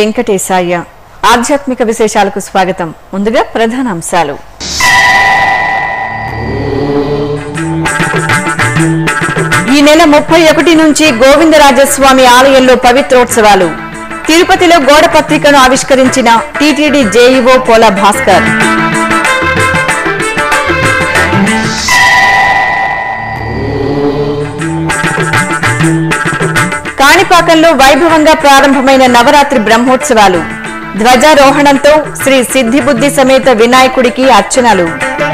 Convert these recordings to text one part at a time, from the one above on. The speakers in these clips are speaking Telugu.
వెంకటేశాయ ఆధ్యాత్మిక విశేషాలకు స్వాగతం ముందుగా ప్రధాన అంశాలు ఈ నెల ముప్పై ఒకటి నుంచి గోవిందరాజస్వామి ఆలయంలో పవిత్రోత్సవాలు తిరుపతిలో గోడ పత్రికను ఆవిష్కరించిన టీటీడీ జేఈఓ పోల భాస్కర్ కాణిపాకంలో వైభవంగా ప్రారంభమైన నవరాత్రి బ్రహ్మోత్సవాలు ధ్వజారోహణంతో శ్రీ సిద్ధిబుద్ధి సమేత వినాయకుడికి అర్చనలు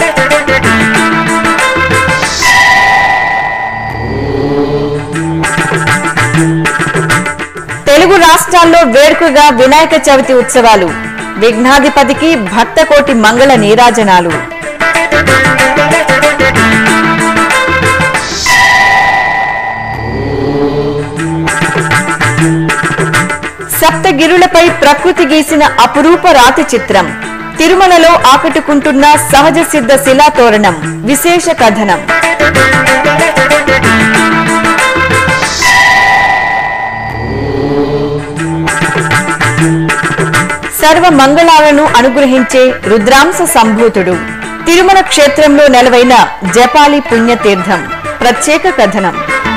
తెలుగు రాష్ట్రాల్లో వేడుకగా వినాయక చవితి ఉత్సవాలు విఘ్నాధిపతికి భక్తకోటి మంగళ నీరాజనాలు సప్తగిరులపై ప్రకృతి గీసిన అపురూప రాతి చిత్రం తిరుమలలో ఆకట్టుకుంటున్న సహజ సిద్ధ శిలాతోరణం విశేష కథనం సర్వ మంగళాలను అనుగ్రహించే రుద్రాంశ సంభూతుడు తిరుమల క్షేత్రంలో నెలవైన జపాలి పుణ్యతీర్థం ప్రత్యేక కథనం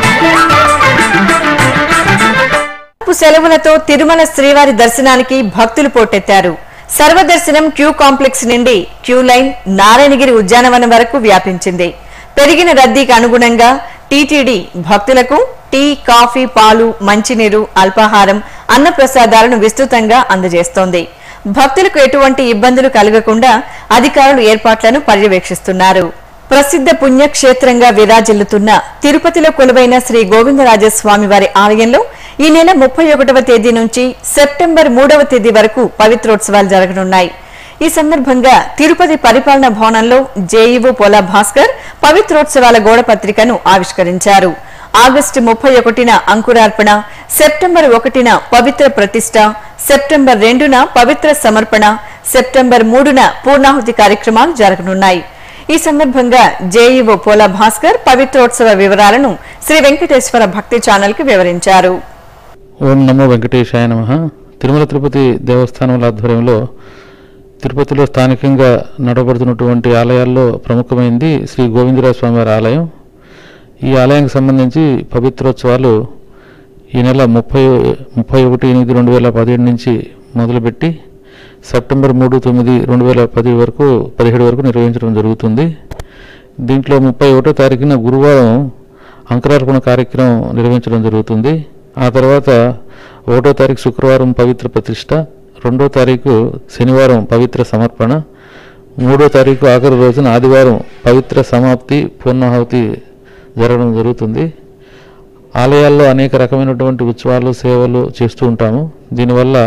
సెలవులతో తిరుమల శ్రీవారి దర్శనానికి భక్తులు పోటెత్తారు సర్వదర్శనం క్యూ కాంప్లెక్స్ నుండి క్యూ లైన్ నారాయణగిరి ఉద్యానవనం వరకు వ్యాపించింది పెరిగిన రద్దీకి అనుగుణంగా టీటీడీ భక్తులకు టీ కాఫీ పాలు మంచినీరు అల్పాహారం అన్నప్రసాదాలను విస్తృతంగా అందజేస్తోంది భక్తులకు ఎటువంటి ఇబ్బందులు కలగకుండా అధికారులు ఏర్పాట్లను పర్యవేక్షిస్తున్నారు ప్రసిద్ధ పుణ్యక్షేత్రంగా విరాజిల్లుతున్న తిరుపతిలో కొలువైన శ్రీ గోవిందరాజస్వామి వారి ఆలయంలో ఈ నెల ముప్పై ఒకటవ తేదీ నుంచి సెప్టెంబర్ మూడవ తేదీ వరకు పవిత్రోత్సవాలు జరగనున్నాయి ఈ సందర్భంగా తిరుపతి పరిపాలన భవనంలో జేఈఓ పోలా భాస్కర్ పవిత్రోత్సవాల గోడ పత్రికను ఆవిష్కరించారు ఆగస్టు ముప్పై ఒకటిన అంకురార్పణ సెప్టెంబర్ ఒకటిన పవిత్ర ప్రతిష్ట సెప్టెంబర్ రెండున పవిత్ర సమర్పణ సెప్టెంబర్ మూడున పూర్ణాహుతి కార్యక్రమాలు జరగనున్నాయి ఈ సందర్భంగా జేఈఓ పోలా భాస్కర్ పవిత్రోత్సవ వివరాలను శ్రీ వెంకటేశ్వర భక్తి ఛానల్ కి వివరించారు ఓం నమో వెంకటేశాయ నమ తిరుమల తిరుపతి దేవస్థానముల ఆధ్వర్యంలో తిరుపతిలో స్థానికంగా నడబడుతున్నటువంటి ఆలయాల్లో ప్రముఖమైనది శ్రీ గోవిందరాజ స్వామివారి ఆలయం ఈ ఆలయానికి సంబంధించి పవిత్రోత్సవాలు ఈ నెల ముప్పై ముప్పై ఒకటి ఎనిమిది రెండు వేల పదిహేడు నుంచి మొదలుపెట్టి సెప్టెంబర్ మూడు తొమ్మిది రెండు వేల పది వరకు పదిహేడు వరకు నిర్వహించడం జరుగుతుంది దీంట్లో ముప్పై ఒకటో తారీఖున గురువారం అంకురార్పణ కార్యక్రమం నిర్వహించడం జరుగుతుంది ఆ తర్వాత ఒకటో తారీఖు శుక్రవారం పవిత్ర ప్రతిష్ట రెండో తారీఖు శనివారం పవిత్ర సమర్పణ మూడో తారీఖు ఆఖరి రోజున ఆదివారం పవిత్ర సమాప్తి పూర్ణాహుతి జరగడం జరుగుతుంది ఆలయాల్లో అనేక రకమైనటువంటి ఉత్సవాలు సేవలు చేస్తూ ఉంటాము దీనివల్ల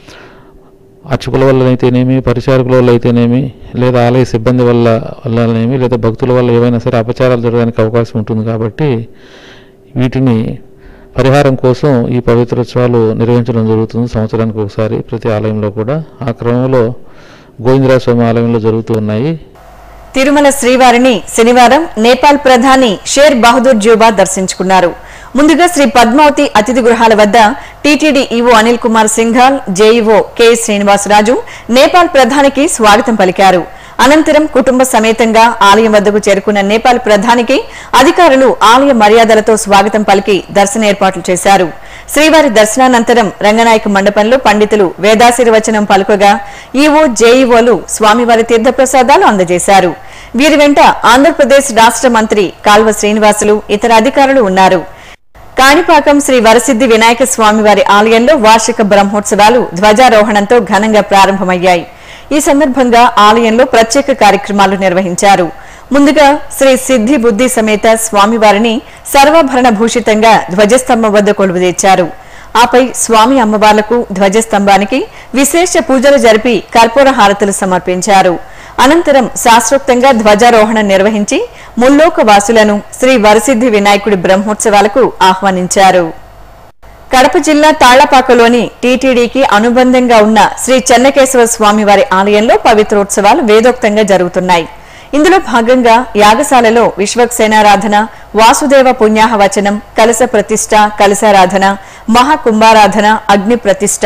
అర్చకుల వల్ల అయితేనేమి పరిచారకుల వల్ల అయితేనేమి లేదా ఆలయ సిబ్బంది వల్ల వల్లనేమి లేదా భక్తుల వల్ల ఏవైనా సరే అపచారాలు జరగడానికి అవకాశం ఉంటుంది కాబట్టి వీటిని పరిహారం కోసం ఈ పవిత్రోత్సవాలు నిర్వహించడం జరుగుతుంది సంవత్సరానికి ఒకసారి ప్రతి ఆలయంలో కూడా ఆ క్రమంలో గోవిందరాజ స్వామి ఆలయంలో జరుగుతూ ఉన్నాయి తిరుమల శ్రీవారిని శనివారం నేపాల్ ప్రధాని షేర్ బహదూర్ జూబా దర్శించుకున్నారు ముందుగా శ్రీ పద్మావతి అతిథి గృహాల వద్ద TTD EO Anil Kumar Singhal JEO K Srinivasaraju Nepal ప్రధానికి స్వాగతం పలికారు అనంతరం కుటుంబ సమేతంగా ఆలయం వద్దకు చేరుకున్న నేపాల్ ప్రధానికి అధికారులు ఆలయ మర్యాదలతో స్వాగతం పలికి దర్శన ఏర్పాట్లు చేశారు శ్రీవారి దర్శనానంతరం రంగనాయక మండపంలో పండితులు వేదాశీర్వచనం పలుకగా ఈవో జేఈఓలు స్వామివారి తీర్థప్రసాదాలు అందజేశారు వీరి వెంట ఆంధ్రప్రదేశ్ రాష్ట్ర మంత్రి కాల్వ శ్రీనివాసులు ఇతర అధికారులు ఉన్నారు కాణిపాకం శ్రీ వరసిద్ధి వినాయక స్వామివారి ఆలయంలో వార్షిక బ్రహ్మోత్సవాలు ధ్వజారోహణంతో ఘనంగా ప్రారంభమయ్యాయి ఈ సందర్భంగా ఆలయంలో ప్రత్యేక కార్యక్రమాలు నిర్వహించారు ముందుగా శ్రీ సిద్ధి బుద్ధి సమేత స్వామివారిని సర్వాభరణ భూషితంగా ధ్వజస్తంభం వద్ద కొలువుదీర్చారు ఆపై స్వామి అమ్మవార్లకు ధ్వజస్తంభానికి విశేష పూజలు జరిపి కర్పూర హారతులు సమర్పించారు అనంతరం శాస్త్రోక్తంగా ధ్వజారోహణం నిర్వహించి ముల్లోక వాసులను శ్రీ వరసిద్ధి వినాయకుడి బ్రహ్మోత్సవాలకు ఆహ్వానించారు కడప జిల్లా తాళ్లపాకలోని టీటీడీకి అనుబంధంగా ఉన్న శ్రీ చెన్నకేశవ స్వామివారి ఆలయంలో పవిత్రోత్సవాలు వేదోక్తంగా జరుగుతున్నాయి ఇందులో భాగంగా యాగశాలలో విశ్వక్సేనారాధన వాసుదేవ పుణ్యాహ వచనం కలశ ప్రతిష్ట కలశారాధన మహాకుంభారాధన అగ్ని ప్రతిష్ట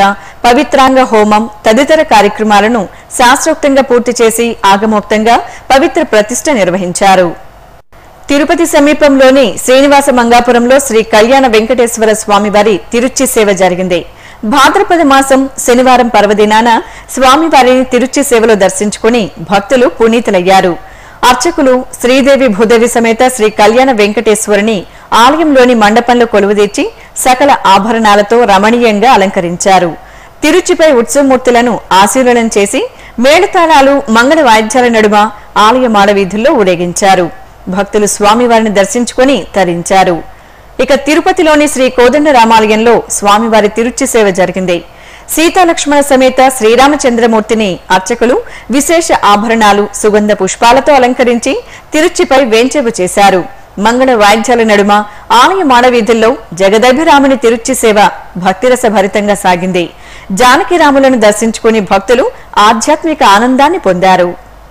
పవిత్రాంగ హోమం తదితర కార్యక్రమాలను శాస్త్రోక్తంగా పూర్తి చేసి ఆగమోక్తంగా పవిత్ర ప్రతిష్ఠ నిర్వహించారు తిరుపతి సమీపంలోని శ్రీనివాస మంగాపురంలో శ్రీ కళ్యాణ వెంకటేశ్వర స్వామివారి తిరుచి సేవ జరిగింది భాద్రపద మాసం శనివారం పర్వదినాన స్వామివారిని తిరుచి సేవలో దర్శించుకుని భక్తులు పునీతులయ్యారు అర్చకులు శ్రీదేవి భూదేవి సమేత శ్రీ కళ్యాణ వెంకటేశ్వరుని ఆలయంలోని మండపంలో కొలువుదీర్చి సకల ఆభరణాలతో రమణీయంగా అలంకరించారు తిరుచిపై ఉత్సవమూర్తులను ఆశీర్వనం చేసి మేళతాళాలు మంగళ వాయిద్యాల నడుమ ఆలయ మాడవీధుల్లో ఊరేగించారు భక్తులు స్వామివారిని దర్శించుకుని తరించారు ఇక తిరుపతిలోని శ్రీ కోదండ రామాలయంలో స్వామివారి తిరుచి సేవ జరిగింది సీతాలక్ష్మణ సమేత శ్రీరామచంద్రమూర్తిని అర్చకులు విశేష ఆభరణాలు సుగంధ పుష్పాలతో అలంకరించి తిరుచిపై వేంచేపు చేశారు మంగళ వాయిద్యాల నడుమ ఆలయ మాడవీధుల్లో జగదభిరాముని తిరుచి సేవ భక్తిరస భరితంగా సాగింది జానకిరాములను దర్శించుకుని భక్తులు ఆధ్యాత్మిక ఆనందాన్ని పొందారు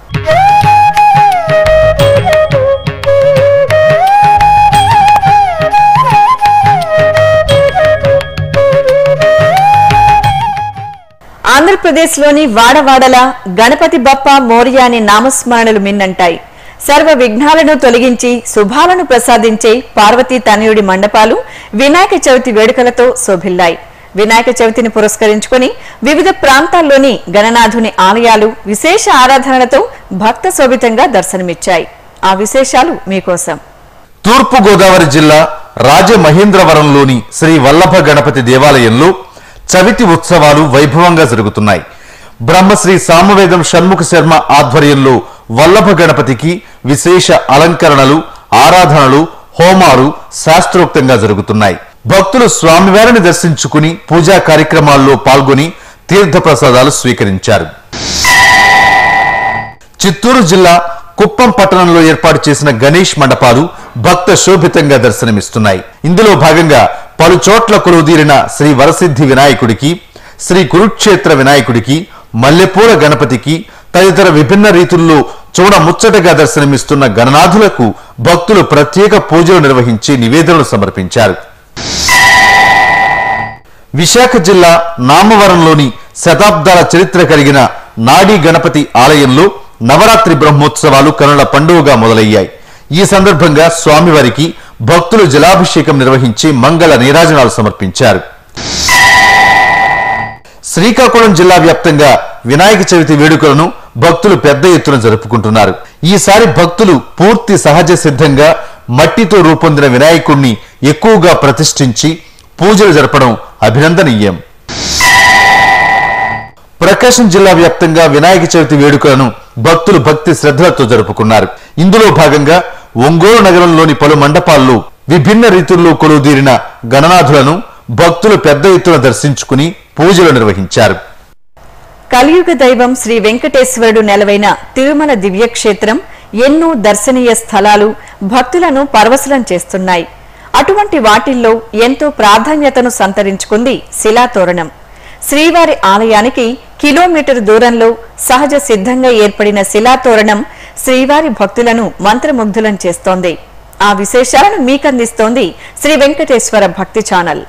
ఆంధ్రప్రదేశ్లోని వాడవాడల గణపతి బప్ప మోరియా అనే నామస్మరణలు మిన్నంటాయి సర్వ విఘ్నాలను తొలగించి శుభాలను ప్రసాదించే పార్వతీ తనయుడి మండపాలు వినాయక చవితి వేడుకలతో శోభిల్లాయి వినాయక చవితిని పురస్కరించుకుని వివిధ ప్రాంతాల్లోని గణనాథుని ఆలయాలు విశేష ఆరాధనలతో భక్త శోభితంగా దర్శనమిచ్చాయి ఆ విశేషాలు మీకోసం తూర్పు గోదావరి జిల్లా రాజమహేంద్రవరంలోని శ్రీ వల్లభ గణపతి దేవాలయంలో చవితి ఉత్సవాలు వైభవంగా జరుగుతున్నాయి బ్రహ్మశ్రీ సామవేదం షణ్ముఖ శర్మ ఆధ్వర్యంలో వల్లభ గణపతికి విశేష అలంకరణలు ఆరాధనలు హోమాలు శాస్త్రోక్తంగా జరుగుతున్నాయి భక్తులు స్వామివారిని దర్శించుకుని పూజా కార్యక్రమాల్లో పాల్గొని తీర్థప్రసాదాలు స్వీకరించారు చిత్తూరు జిల్లా కుప్పం పట్టణంలో ఏర్పాటు చేసిన గణేష్ మండపాలు భక్త శోభితంగా దర్శనమిస్తున్నాయి ఇందులో భాగంగా పలు చోట్ల కొలువుదీరిన శ్రీ వరసిద్ధి వినాయకుడికి శ్రీ కురుక్షేత్ర వినాయకుడికి మల్లెపూల గణపతికి తదితర విభిన్న రీతుల్లో చూడ ముచ్చటగా దర్శనమిస్తున్న గణనాథులకు భక్తులు ప్రత్యేక పూజలు నిర్వహించి నివేదనలు సమర్పించారు విశాఖ జిల్లా నామవరంలోని శతాబ్దాల చరిత్ర కలిగిన నాడీ గణపతి ఆలయంలో నవరాత్రి బ్రహ్మోత్సవాలు కనుల పండుగగా మొదలయ్యాయి ఈ సందర్భంగా స్వామివారికి భక్తులు జలాభిషేకం నిర్వహించి మంగళ నీరాజనాలు సమర్పించారు శ్రీకాకుళం జిల్లా వ్యాప్తంగా వినాయక చవితి వేడుకలను భక్తులు పెద్ద ఎత్తున జరుపుకుంటున్నారు ఈసారి భక్తులు పూర్తి సహజ సిద్ధంగా మట్టితో రూపొందిన వినాయకుణ్ణి ఎక్కువగా ప్రతిష్ఠించి పూజలు జరపడం అభినందనీయం ప్రకాశం జిల్లా వ్యాప్తంగా వినాయక చవితి వేడుకలను భక్తులు భక్తి శ్రద్ధలతో జరుపుకున్నారు ఇందులో భాగంగా ఒంగోలు నగరంలోని పలు మండపాల్లో విభిన్న రీతుల్లో కొలువుదీరిన గణనాథులను భక్తులు పెద్ద ఎత్తున దర్శించుకుని పూజలు నిర్వహించారు కలియుగ దైవం శ్రీ వెంకటేశ్వరుడు నెలవైన తిరుమల దివ్యక్షేత్రం ఎన్నో దర్శనీయ స్థలాలు భక్తులను పరవశులం చేస్తున్నాయి అటువంటి వాటిల్లో ఎంతో ప్రాధాన్యతను సంతరించుకుంది శిలాతోరణం శ్రీవారి ఆలయానికి కిలోమీటర్ దూరంలో సహజ సిద్ధంగా ఏర్పడిన శిలాతోరణం శ్రీవారి భక్తులను మంత్రముగ్ధులం చేస్తోంది ఆ విశేషాలను మీకందిస్తోంది శ్రీ వెంకటేశ్వర భక్తి ఛానల్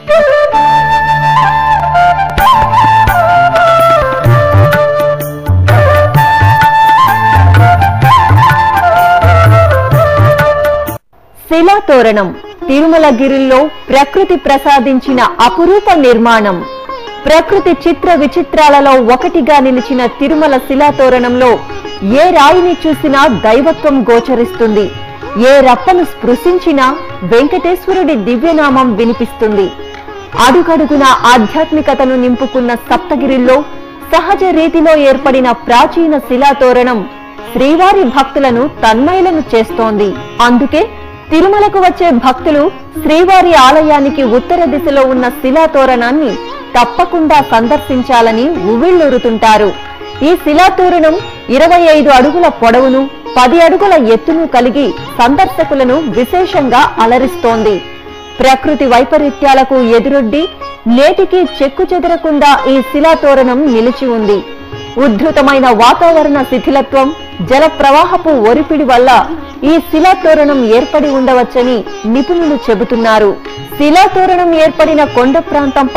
శిలాతోరణం తిరుమలగిరిలో ప్రకృతి ప్రసాదించిన అపురూప నిర్మాణం ప్రకృతి చిత్ర విచిత్రాలలో ఒకటిగా నిలిచిన తిరుమల శిలాతోరణంలో ఏ రాయిని చూసినా దైవత్వం గోచరిస్తుంది ఏ రప్పను స్పృశించినా వెంకటేశ్వరుడి దివ్యనామం వినిపిస్తుంది అడుగడుగున ఆధ్యాత్మికతను నింపుకున్న సప్తగిరిలో సహజ రీతిలో ఏర్పడిన ప్రాచీన శిలాతోరణం శ్రీవారి భక్తులను తన్మయులను చేస్తోంది అందుకే తిరుమలకు వచ్చే భక్తులు శ్రీవారి ఆలయానికి ఉత్తర దిశలో ఉన్న శిలాతోరణాన్ని తప్పకుండా సందర్శించాలని ఉవ్విళ్లూరుతుంటారు ఈ శిలాతోరణం ఇరవై ఐదు అడుగుల పొడవును పది అడుగుల ఎత్తును కలిగి సందర్శకులను విశేషంగా అలరిస్తోంది ప్రకృతి వైపరీత్యాలకు ఎదురొడ్డి నేటికి చెక్కు చెదరకుండా ఈ శిలాతోరణం నిలిచి ఉంది ఉద్ధృతమైన వాతావరణ శిథిలత్వం జల ప్రవాహపు ఒరిపిడి వల్ల ఈ శిలాతోరణం ఏర్పడి ఉండవచ్చని నిపుణులు చెబుతున్నారు శిలాతోరణం ఏర్పడిన కొండ ప్రాంతంపై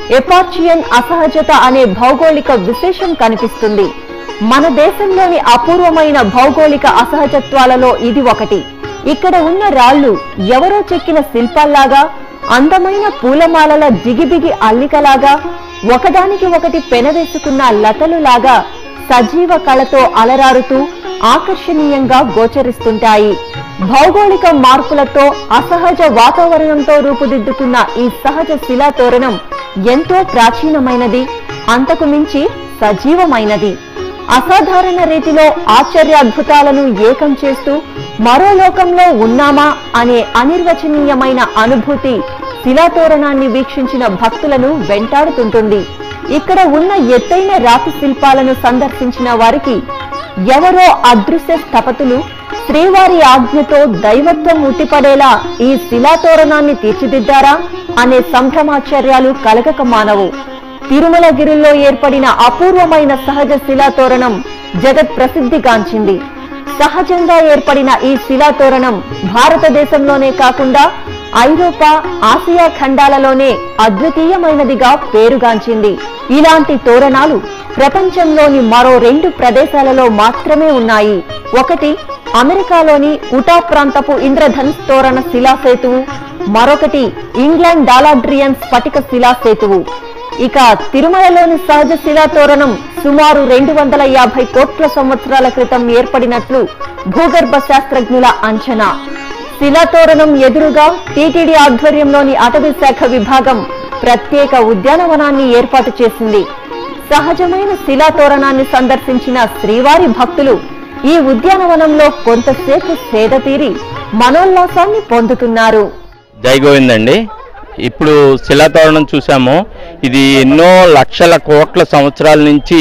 ఎపార్చియన్ అసహజత అనే భౌగోళిక విశేషం కనిపిస్తుంది మన దేశంలోని అపూర్వమైన భౌగోళిక అసహజత్వాలలో ఇది ఒకటి ఇక్కడ ఉన్న రాళ్లు ఎవరో చెక్కిన శిల్పాల్లాగా అందమైన పూలమాలల జిగిబిగి అల్లికలాగా ఒకదానికి ఒకటి పెనవేసుకున్న లతలులాగా సజీవ కళతో అలరారుతూ ఆకర్షణీయంగా గోచరిస్తుంటాయి భౌగోళిక మార్పులతో అసహజ వాతావరణంతో రూపుదిద్దుకున్న ఈ సహజ శిలాతోరణం ఎంతో ప్రాచీనమైనది అంతకు మించి సజీవమైనది అసాధారణ రీతిలో ఆశ్చర్యాద్భుతాలను ఏకం చేస్తూ మరో లోకంలో ఉన్నామా అనే అనిర్వచనీయమైన అనుభూతి శిలాతోరణాన్ని వీక్షించిన భక్తులను వెంటాడుతుంటుంది ఇక్కడ ఉన్న ఎత్తైన రాతి శిల్పాలను సందర్శించిన వారికి ఎవరో అదృశ్య స్థపతులు శ్రీవారి ఆజ్ఞతో దైవత్వం ఉట్టిపడేలా ఈ శిలాతోరణాన్ని తీర్చిదిద్దారా అనే సంభ్రమాశ్చర్యాలు కలగక మానవు తిరుమలగిరిలో ఏర్పడిన అపూర్వమైన సహజ శిలాతోరణం జగత్ ప్రసిద్ధిగాంచింది సహజంగా ఏర్పడిన ఈ శిలాతోరణం భారతదేశంలోనే కాకుండా ఐరోపా ఆసియా ఖండాలలోనే అద్వితీయమైనదిగా పేరుగాంచింది ఇలాంటి తోరణాలు ప్రపంచంలోని మరో రెండు ప్రదేశాలలో మాత్రమే ఉన్నాయి ఒకటి అమెరికాలోని ఉటా ప్రాంతపు ఇంద్రధనుస్ తోరణ శిలా సేతువు మరొకటి ఇంగ్లాండ్ డాలాడ్రియన్ స్ఫటిక శిలా సేతువు ఇక తిరుమలలోని సహజ శిలా తోరణం సుమారు రెండు వందల యాభై కోట్ల సంవత్సరాల క్రితం ఏర్పడినట్లు భూగర్భ శాస్త్రజ్ఞుల అంచనా శిలాతోరణం ఎదురుగా టీటీడీ ఆధ్వర్యంలోని అటవీ శాఖ విభాగం ప్రత్యేక ఉద్యానవనాన్ని ఏర్పాటు చేసింది సహజమైన శిలాతోరణాన్ని సందర్శించిన శ్రీవారి భక్తులు ఈ ఉద్యానవనంలో కొంతసేపు సేద తీరి మనోల్లాసాన్ని పొందుతున్నారు జై గోవింద్ అండి ఇప్పుడు శిలాతోరణం చూసాము ఇది ఎన్నో లక్షల కోట్ల సంవత్సరాల నుంచి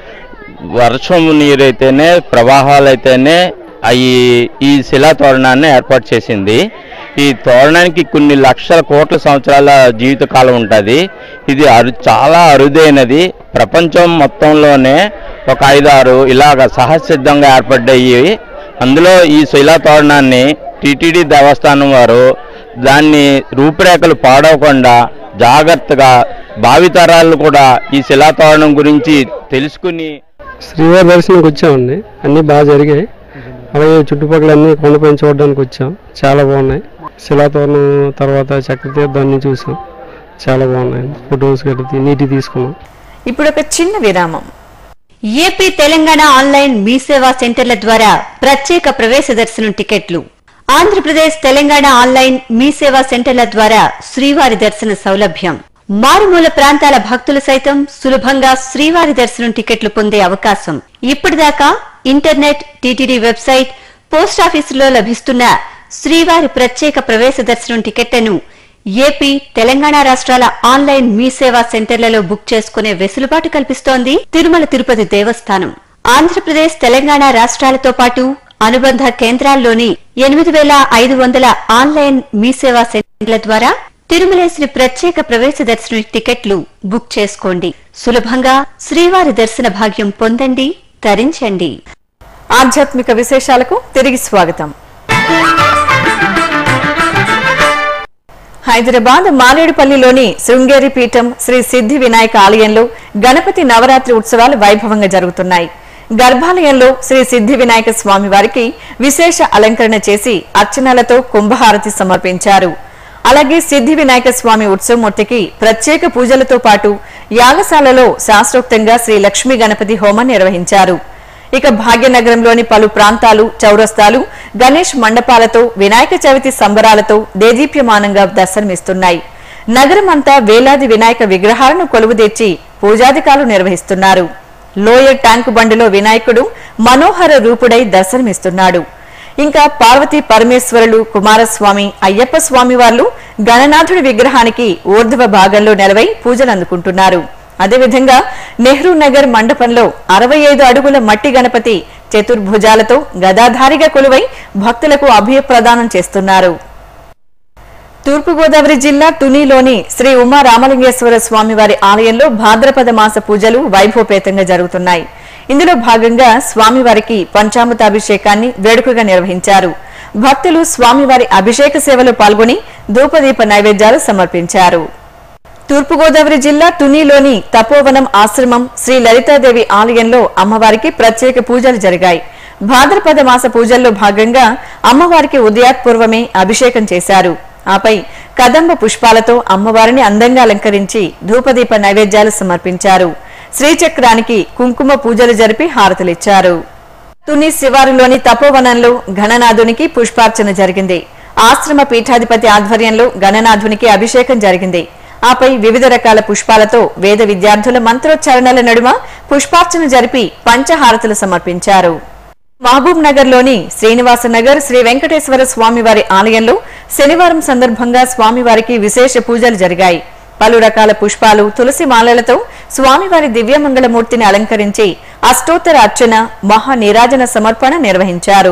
వర్షం నీరైతేనే ప్రవాహాలైతేనే అవి ఈ శిలా తోరణాన్ని ఏర్పాటు చేసింది ఈ తోరణానికి కొన్ని లక్షల కోట్ల సంవత్సరాల జీవిత కాలం ఉంటుంది ఇది అరు చాలా అరుదైనది ప్రపంచం మొత్తంలోనే ఒక ఐదారు ఇలాగ సహజసిద్ధంగా ఏర్పడ్డాయి అందులో ఈ శిలా తోరణాన్ని టిటిడి దేవస్థానం వారు దాన్ని రూపురేఖలు పాడవకుండా జాగ్రత్తగా భావితరాలు కూడా ఈ శిలాతోరణం గురించి తెలుసుకుని శ్రీవారి దర్శనంకి వచ్చామండి అన్నీ బాగా జరిగాయి అలాగే చుట్టుపక్కల అన్ని కొండపైన చూడడానికి వచ్చాం చాలా బాగున్నాయి శిలాతోరణం తర్వాత చక్రతీర్థం అన్ని చూసాం చాలా బాగున్నాయి ఫొటోస్ గట్టి నీటి తీసుకున్నాం ఇప్పుడు ఒక చిన్న విరామం ఏపీ తెలంగాణ ఆన్లైన్ మీ సేవా సెంటర్ల ద్వారా ప్రత్యేక ప్రవేశ దర్శనం టికెట్లు ఆంధ్రప్రదేశ్ తెలంగాణ ఆన్లైన్ మీ సేవా సెంటర్ల ద్వారా శ్రీవారి దర్శన సౌలభ్యం మారుమూల ప్రాంతాల భక్తులు సైతం సులభంగా శ్రీవారి దర్శనం టికెట్లు పొందే అవకాశం ఇప్పటిదాకా ఇంటర్నెట్ టీటీడీ వెబ్సైట్ పోస్టాఫీసులో లభిస్తున్న శ్రీవారి ప్రత్యేక ప్రవేశ దర్శనం టికెట్లను ఏపీ తెలంగాణ రాష్ట్రాల ఆన్లైన్ మీ సేవా సెంటర్లలో బుక్ చేసుకునే వెసులుబాటు కల్పిస్తోంది తిరుమల తిరుపతి దేవస్థానం ఆంధ్రప్రదేశ్ తెలంగాణ రాష్ట్రాలతో పాటు అనుబంధ కేంద్రాల్లోని ఎనిమిది వేల ఐదు వందల ఆన్లైన్ మీ సేవా సెంటర్ల ద్వారా తిరుమలేశ్వరి ప్రత్యేక ప్రవేశ దర్శన టికెట్లు బుక్ చేసుకోండి సులభంగా శ్రీవారి దర్శన భాగ్యం పొందండి తరించండి ఆధ్యాత్మిక విశేషాలకు తిరిగి స్వాగతం హైదరాబాద్ మారేడుపల్లిలోని శృంగేరి పీఠం శ్రీ సిద్ధి వినాయక ఆలయంలో గణపతి నవరాత్రి ఉత్సవాలు వైభవంగా జరుగుతున్నాయి గర్భాలయంలో శ్రీ సిద్ధి వినాయక స్వామి వారికి విశేష అలంకరణ చేసి అర్చనలతో కుంభహారతి సమర్పించారు అలాగే సిద్ధి వినాయక స్వామి ఉత్సవమూర్తికి ప్రత్యేక పూజలతో పాటు యాగశాలలో శాస్త్రోక్తంగా శ్రీ లక్ష్మీ గణపతి హోమం నిర్వహించారు ఇక భాగ్యనగరంలోని పలు ప్రాంతాలు చౌరస్తాలు గణేష్ మండపాలతో వినాయక చవితి సంబరాలతో దేదీప్యమానంగా దర్శనమిస్తున్నాయి నగరం అంతా వేలాది వినాయక విగ్రహాలను కొలువుదీర్చి పూజాధికారులు నిర్వహిస్తున్నారు లోయర్ ట్యాంకు బండిలో వినాయకుడు మనోహర రూపుడై దర్శనమిస్తున్నాడు ఇంకా పార్వతీ పరమేశ్వరులు కుమారస్వామి అయ్యప్ప స్వామి వార్లు గణనాథుడి విగ్రహానికి ఊర్ధ్వ భాగంలో నెలవై పూజలు అందుకుంటున్నారు అదేవిధంగా నెహ్రూ నగర్ మండపంలో అరవై ఐదు అడుగుల మట్టి గణపతి చతుర్భుజాలతో గదాధారిగా కొలువై భక్తులకు అభయప్రదానం చేస్తున్నారు తూర్పుగోదావరి జిల్లా తునిలోని శ్రీ ఉమా రామలింగేశ్వర స్వామివారి ఆలయంలో భాద్రపద మాస పూజలు వైభవపేతంగా జరుగుతున్నాయి ఇందులో భాగంగా స్వామివారికి పంచామృతాభిషేకాన్ని వేడుకగా నిర్వహించారు భక్తులు స్వామివారి అభిషేక సేవలో పాల్గొని ధూపదీప నైవేద్యాలు సమర్పించారు తూర్పుగోదావరి జిల్లా తునిలోని తపోవనం ఆశ్రమం శ్రీ లలితాదేవి ఆలయంలో అమ్మవారికి ప్రత్యేక పూజలు జరిగాయి భాద్రపద మాస పూజల్లో భాగంగా అమ్మవారికి ఉదయాత్పూర్వమే అభిషేకం చేశారు ఆపై కదంబ పుష్పాలతో అమ్మవారిని అందంగా అలంకరించి ధూపదీప నైవేద్యాలు సమర్పించారు శ్రీచక్రానికి కుంకుమ పూజలు జరిపి హారతులిచ్చారు తుని శివారులోని తపోవనంలో గణనాథునికి పుష్పార్చన జరిగింది ఆశ్రమ పీఠాధిపతి ఆధ్వర్యంలో గణనాథునికి అభిషేకం జరిగింది ఆపై వివిధ రకాల పుష్పాలతో వేద విద్యార్థుల మంత్రోచ్చారణల నడుమ పుష్పార్చన జరిపి పంచహారతులు సమర్పించారు మహబూబ్ నగర్ లోని శ్రీనివాస నగర్ శ్రీ వెంకటేశ్వర స్వామివారి ఆలయంలో శనివారం సందర్భంగా స్వామివారికి విశేష పూజలు జరిగాయి పలు రకాల పుష్పాలు తులసి మాలలతో స్వామివారి దివ్యమంగళమూర్తిని అలంకరించి అష్టోత్తర అర్చన మహా నీరాజన సమర్పణ నిర్వహించారు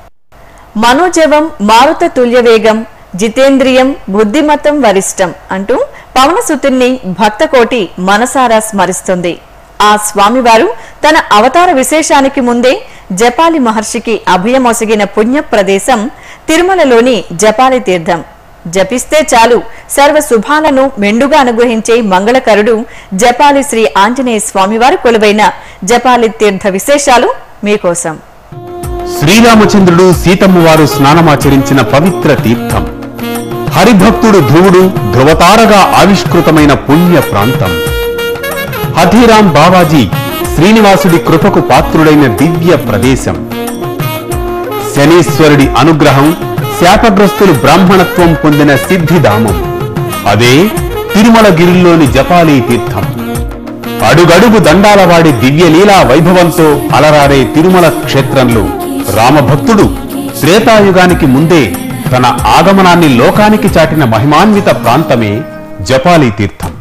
మనోజవం మారుత తుల్యవేగం జితేంద్రియం బుద్ధిమతం వరిష్టం అంటూ పవనసుతుణ్ణి భక్తకోటి మనసారా స్మరిస్తుంది ఆ స్వామివారు తన అవతార విశేషానికి ముందే జపాలి మహర్షికి అభయమొసగిన పుణ్య ప్రదేశం తిరుమలలోని జపాలి తీర్థం జపిస్తే చాలు సర్వ శుభాలను మెండుగా అనుగ్రహించే మంగళకరుడు జపాలి శ్రీ ఆంజనేయ స్వామివారు కొలువైన జపాలి తీర్థ విశేషాలు మీకోసం శ్రీరామచంద్రుడు సీతమ్మ వారు స్నానమాచరించిన పవిత్ర తీర్థం హరిభక్తుడు ధ్రువుడు ధ్రువతారగా ఆవిష్కృతమైన పుణ్య ప్రాంతం హథీరాం బావాజీ శ్రీనివాసుడి కృపకు పాత్రుడైన దివ్య ప్రదేశం శనీశ్వరుడి అనుగ్రహం శాపగ్రస్తులు బ్రాహ్మణత్వం పొందిన సిద్ధిధామం అదే తిరుమలగిరిలోని జపాలీ తీర్థం అడుగడుగు దండాలవాడి దివ్యలీలా వైభవంతో అలరారే తిరుమల క్షేత్రంలో రామభక్తుడు త్రేతాయుగానికి ముందే తన ఆగమనాన్ని లోకానికి చాటిన మహిమాన్విత ప్రాంతమే జపాలీ తీర్థం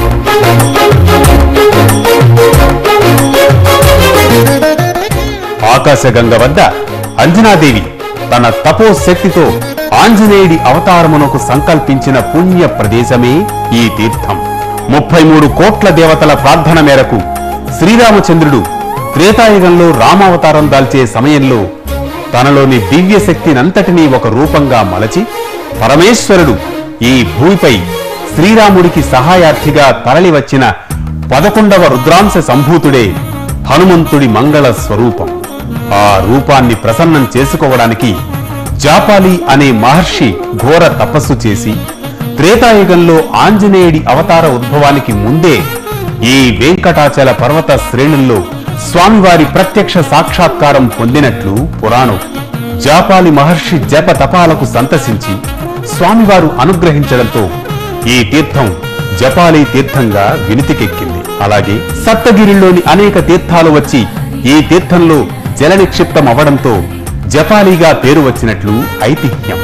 ఆకాశగంగ వద్ద అంజనాదేవి తన తపోశక్తితో ఆంజనేయుడి అవతారమునకు సంకల్పించిన పుణ్య ప్రదేశమే ఈ తీర్థం ముప్పై మూడు కోట్ల దేవతల ప్రార్థన మేరకు శ్రీరామచంద్రుడు త్రేతాయుగంలో రామావతారం దాల్చే సమయంలో తనలోని దివ్య శక్తినంతటినీ ఒక రూపంగా మలచి పరమేశ్వరుడు ఈ భూమిపై శ్రీరాముడికి సహాయార్థిగా తరలివచ్చిన పదకొండవ రుద్రాంశ సంభూతుడే హనుమంతుడి మంగళ స్వరూపం ఆ రూపాన్ని ప్రసన్నం చేసుకోవడానికి జాపాలి అనే మహర్షి ఘోర తపస్సు చేసి త్రేతాయుగంలో ఆంజనేయుడి అవతార ఉద్భవానికి ముందే ఈ వెంకటాచల పర్వత శ్రేణుల్లో స్వామివారి ప్రత్యక్ష సాక్షాత్కారం పొందినట్లు పురాణం జాపాలి మహర్షి జప తపాలకు సంతసించి స్వామివారు అనుగ్రహించడంతో ఈ తీర్థం జపాలి తీర్థంగా వినితికెక్కింది అలాగే సప్తగిరిలోని అనేక తీర్థాలు వచ్చి ఈ తీర్థంలో జల నిక్షిప్తం అవడంతో జపాలీగా పేరు వచ్చినట్లు ఐతిహ్యం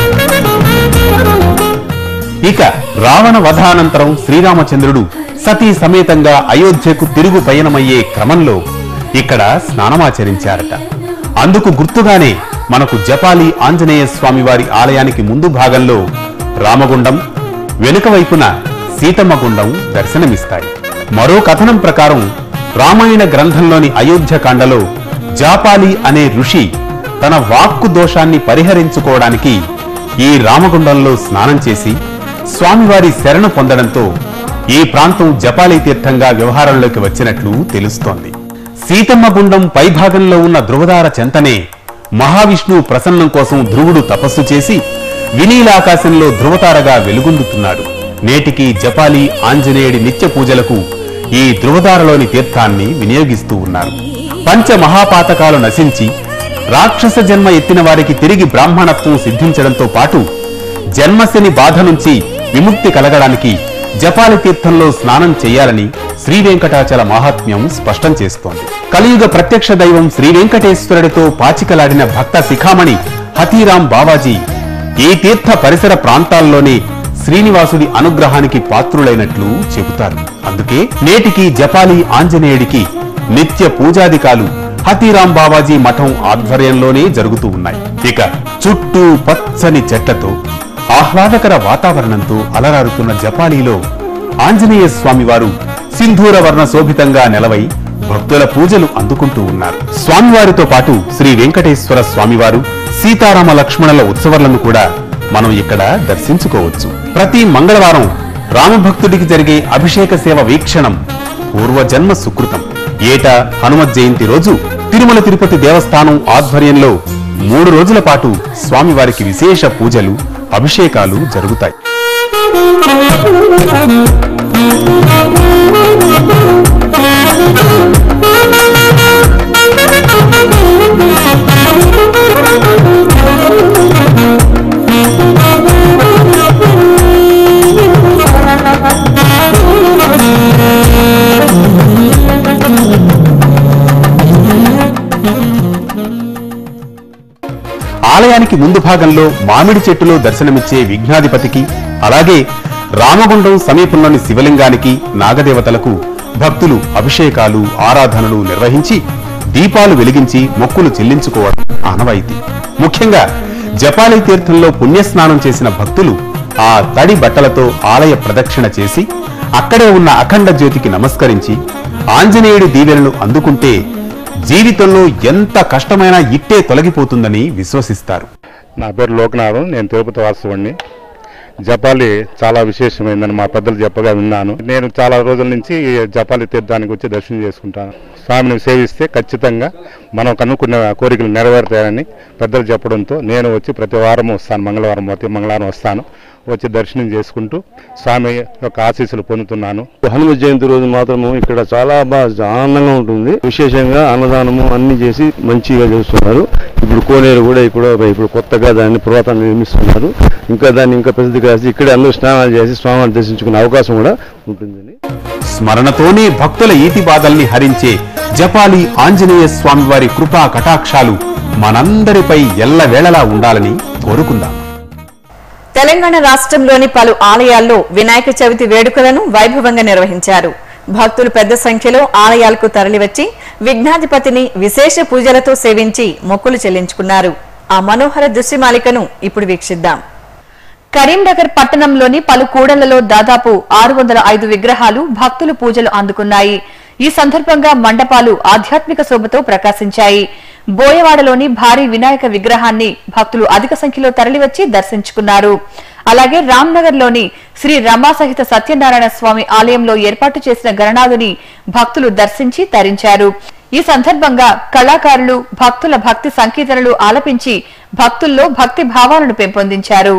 ఇక రావణ వధానంతరం శ్రీరామచంద్రుడు సతీ సమేతంగా అయోధ్యకు తిరుగు పయనమయ్యే క్రమంలో ఇక్కడ స్నానమాచరించారట అందుకు గుర్తుగానే మనకు జపాలి ఆంజనేయ స్వామి వారి ఆలయానికి ముందు భాగంలో రామగుండం వెనుక వైపున సీతమ్మ గుండం దర్శనమిస్తాయి మరో కథనం ప్రకారం రామాయణ గ్రంథంలోని అయోధ్యకాండలో జాపాలి అనే ఋషి తన వాక్కు దోషాన్ని పరిహరించుకోవడానికి ఈ రామగుండంలో స్నానం చేసి స్వామివారి శరణు పొందడంతో ఈ ప్రాంతం జపాలి తీర్థంగా వ్యవహారంలోకి వచ్చినట్లు తెలుస్తోంది సీతమ్మ గుండం పైభాగంలో ఉన్న ధృవదార చెంతనే మహావిష్ణువు ప్రసన్నం కోసం ధ్రువుడు తపస్సు చేసి వినీలాకాశంలో ధృవతారగా వెలుగొందుతున్నాడు నేటికి జపాలి ఆంజనేయుడి నిత్య పూజలకు ఈ ధృవతారలోని తీర్థాన్ని వినియోగిస్తూ ఉన్నారు పంచ మహాపాతకాలు నశించి రాక్షస జన్మ ఎత్తిన వారికి తిరిగి బ్రాహ్మణత్వం సిద్ధించడంతో పాటు జన్మశని బాధ నుంచి విముక్తి కలగడానికి జపాలి తీర్థంలో స్నానం చేయాలని శ్రీ వెంకటాచల మహాత్మ్యం స్పష్టం చేస్తోంది కలియుగ ప్రత్యక్ష దైవం శ్రీ వెంకటేశ్వరుడితో పాచికలాడిన భక్త శిఖామణి హతీరాం బావాజీ ఈ తీర్థ పరిసర ప్రాంతాల్లోనే శ్రీనివాసుడి అనుగ్రహానికి పాత్రులైనట్లు చెబుతారు అందుకే నేటికి జపాలి ఆంజనేయుడికి నిత్య పూజాదికాలు హతీరాం బాబాజీ మఠం ఆధ్వర్యంలోనే జరుగుతూ ఉన్నాయి ఇక చుట్టూ పచ్చని చెట్లతో ఆహ్లాదకర వాతావరణంతో అలరారుతున్న జపాలీలో ఆంజనేయ స్వామివారు సింధూర వర్ణ శోభితంగా నెలవై భక్తుల పూజలు అందుకుంటూ ఉన్నారు స్వామివారితో పాటు శ్రీ వెంకటేశ్వర స్వామివారు సీతారామ లక్ష్మణుల ఉత్సవాలను కూడా మనం ఇక్కడ దర్శించుకోవచ్చు ప్రతి మంగళవారం రామభక్తుడికి జరిగే అభిషేక సేవ వీక్షణం పూర్వజన్మ సుకృతం ఏటా హనుమత్ జయంతి రోజు తిరుమల తిరుపతి దేవస్థానం ఆధ్వర్యంలో మూడు రోజుల పాటు స్వామివారికి విశేష పూజలు అభిషేకాలు జరుగుతాయి ఆలయానికి ముందు భాగంలో మామిడి చెట్టులో దర్శనమిచ్చే విఘ్నాధిపతికి అలాగే రామగుండం సమీపంలోని శివలింగానికి నాగదేవతలకు భక్తులు అభిషేకాలు ఆరాధనలు నిర్వహించి దీపాలు వెలిగించి మొక్కులు చెల్లించుకోవడం ఆనవాయితీ ముఖ్యంగా జపాలి తీర్థంలో పుణ్యస్నానం చేసిన భక్తులు ఆ తడి బట్టలతో ఆలయ ప్రదక్షిణ చేసి అక్కడే ఉన్న అఖండ జ్యోతికి నమస్కరించి ఆంజనేయుడి దీవెనలు అందుకుంటే జీవితంలో ఎంత కష్టమైనా ఇట్టే తొలగిపోతుందని విశ్వసిస్తారు నా పేరు లోకనాథం నేను తిరుపతి వాస్తవాన్ని జపాలి చాలా విశేషమైందని మా పెద్దలు చెప్పగా విన్నాను నేను చాలా రోజుల నుంచి ఈ జపాలి తీర్థానికి వచ్చి దర్శనం చేసుకుంటాను స్వామిని సేవిస్తే ఖచ్చితంగా మనం కనుక్కున్న కోరికలు నెరవేరుతాయని పెద్దలు చెప్పడంతో నేను వచ్చి ప్రతి వారం వస్తాను మంగళవారం ప్రతి మంగళవారం వస్తాను వచ్చి దర్శనం చేసుకుంటూ స్వామి యొక్క ఆశీస్సులు పొందుతున్నాను హనుమ జయంతి రోజు మాత్రము ఇక్కడ చాలా బాగా ఆనందంగా ఉంటుంది విశేషంగా అన్నదానము అన్ని చేసి మంచిగా చేస్తున్నారు ఇప్పుడు కోనేరు కూడా ఇక్కడ ఇప్పుడు కొత్తగా దాన్ని పురాతన నిర్మిస్తున్నారు ఇంకా దాన్ని ఇంకా ప్రసిద్ధి కాసి ఇక్కడే అందరూ స్నానాలు చేసి స్వామిని దర్శించుకునే అవకాశం కూడా ఉంటుందని స్మరణతోనే భక్తుల ఈతి బాధల్ని హరించే జపాలి ఆంజనేయ స్వామివారి కృపా కటాక్షాలు మనందరిపై ఎల్లవేళలా ఉండాలని కోరుకుందాం తెలంగాణ రాష్ట్రంలోని పలు ఆలయాల్లో వినాయక చవితి వేడుకలను వైభవంగా నిర్వహించారు భక్తులు పెద్ద సంఖ్యలో ఆలయాలకు తరలివచ్చి విఘ్నాధిపతిని విశేష పూజలతో సేవించి మొక్కులు చెల్లించుకున్నారు ఆ మనోహర దృశ్యమాలికను ఇప్పుడు వీక్షిద్దాం కరీంనగర్ పట్టణంలోని పలు కూడళ్లలో దాదాపు ఆరు వందల ఐదు విగ్రహాలు భక్తులు పూజలు అందుకున్నాయి ఈ సందర్భంగా మండపాలు ఆధ్యాత్మిక శోభతో ప్రకాశించాయి బోయవాడలోని భారీ వినాయక విగ్రహాన్ని భక్తులు అధిక సంఖ్యలో తరలివచ్చి దర్శించుకున్నారు అలాగే రామ్నగర్ లోని శ్రీ రమా సహిత సత్యనారాయణ స్వామి ఆలయంలో ఏర్పాటు చేసిన గణనాథుని భక్తులు దర్శించి తరించారు ఈ సందర్భంగా కళాకారులు భక్తుల భక్తి సంకీర్తనలు ఆలపించి భక్తుల్లో భక్తి భావాలను పెంపొందించారు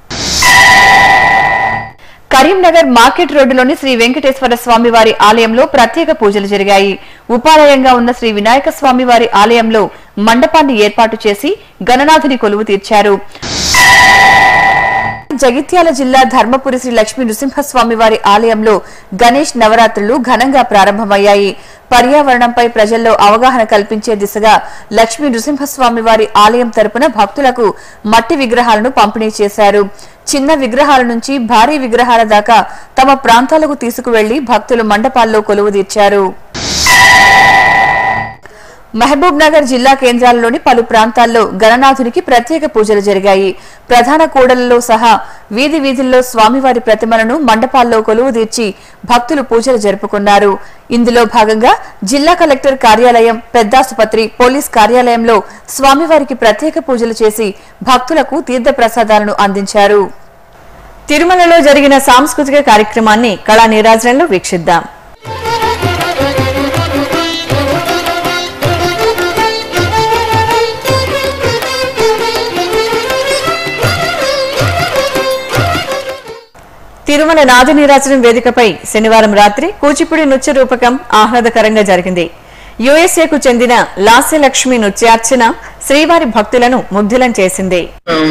కరీంనగర్ మార్కెట్ రోడ్డులోని శ్రీ వెంకటేశ్వర స్వామి వారి ఆలయంలో ప్రత్యేక పూజలు జరిగాయి ఉపాలయంగా ఉన్న శ్రీ వినాయక స్వామి వారి ఆలయంలో మండపాన్ని ఏర్పాటు చేసి గణనాథుని కొలువు తీర్చారు జగిత్యాల జిల్లా ధర్మపురి శ్రీ లక్ష్మీ నృసింహస్వామి వారి ఆలయంలో గణేష్ నవరాత్రులు ఘనంగా ప్రారంభమయ్యాయి పర్యావరణంపై ప్రజల్లో అవగాహన కల్పించే దిశగా లక్ష్మీ నృసింహస్వామి వారి ఆలయం తరపున భక్తులకు మట్టి విగ్రహాలను పంపిణీ చేశారు చిన్న విగ్రహాల నుంచి భారీ విగ్రహాల దాకా తమ ప్రాంతాలకు తీసుకువెళ్లి భక్తులు మండపాల్లో కొలువు తీర్చారు మహబూబ్ నగర్ జిల్లా కేంద్రాలలోని పలు ప్రాంతాల్లో గణనాథునికి ప్రత్యేక పూజలు జరిగాయి ప్రధాన కూడలలో సహా వీధి వీధుల్లో స్వామివారి ప్రతిమలను మండపాల్లో కొలువు తీర్చి భక్తులు పూజలు జరుపుకున్నారు ఇందులో భాగంగా జిల్లా కలెక్టర్ కార్యాలయం పెద్దాసుపత్రి పోలీస్ కార్యాలయంలో స్వామివారికి ప్రత్యేక పూజలు చేసి భక్తులకు తీర్థ ప్రసాదాలను అందించారు తిరుమలలో జరిగిన సాంస్కృతిక కార్యక్రమాన్ని కళా నీరాజనంలో వీక్షిద్దాం తిరుమల నాది నీరాజనం వేదికపై శనివారం రాత్రి కూచిపూడి నృత్య రూపకం ఆహ్లాదకరంగా జరిగింది యుఎస్ఏకు చెందిన లాస్యలక్ష్మి నృత్యార్చన శ్రీవారి భక్తులను ముగ్ధులం చేసింది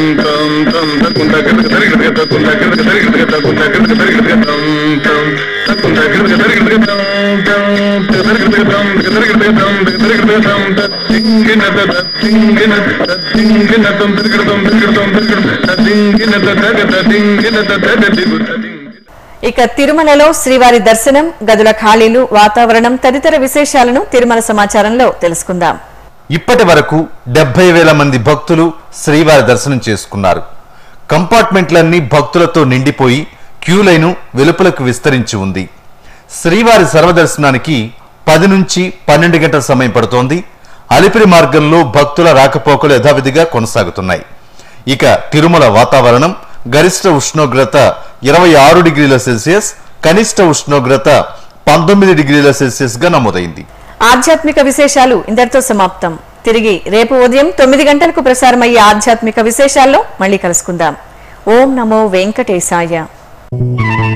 ఇక తిరుమలలో శ్రీవారి దర్శనం గదుల ఖాళీలు వాతావరణం తదితర విశేషాలను తిరుమల సమాచారంలో తెలుసుకుందాం ఇప్పటి వరకు డెబ్బై వేల మంది భక్తులు శ్రీవారి దర్శనం చేసుకున్నారు కంపార్ట్మెంట్లన్నీ భక్తులతో నిండిపోయి క్యూ లైను వెలుపలకు విస్తరించి ఉంది శ్రీవారి సర్వదర్శనానికి పది నుంచి పన్నెండు గంటల సమయం పడుతోంది అలిపిరి మార్గంలో భక్తుల రాకపోకలు యథావిధిగా కొనసాగుతున్నాయి ఇక తిరుమల వాతావరణం గరిష్ట ఉష్ణోగ్రత ఇరవై ఆరు డిగ్రీల సెల్సియస్ కనిష్ట ఉష్ణోగ్రత పంతొమ్మిది డిగ్రీల సెల్సియస్ గా నమోదైంది ఆధ్యాత్మిక విశేషాలు ఇంతటితో సమాప్తం తిరిగి రేపు ఉదయం తొమ్మిది గంటలకు ప్రసారమయ్యే ఆధ్యాత్మిక విశేషాల్లో మళ్ళీ కలుసుకుందాం ఓం నమో వెంకటేశాయ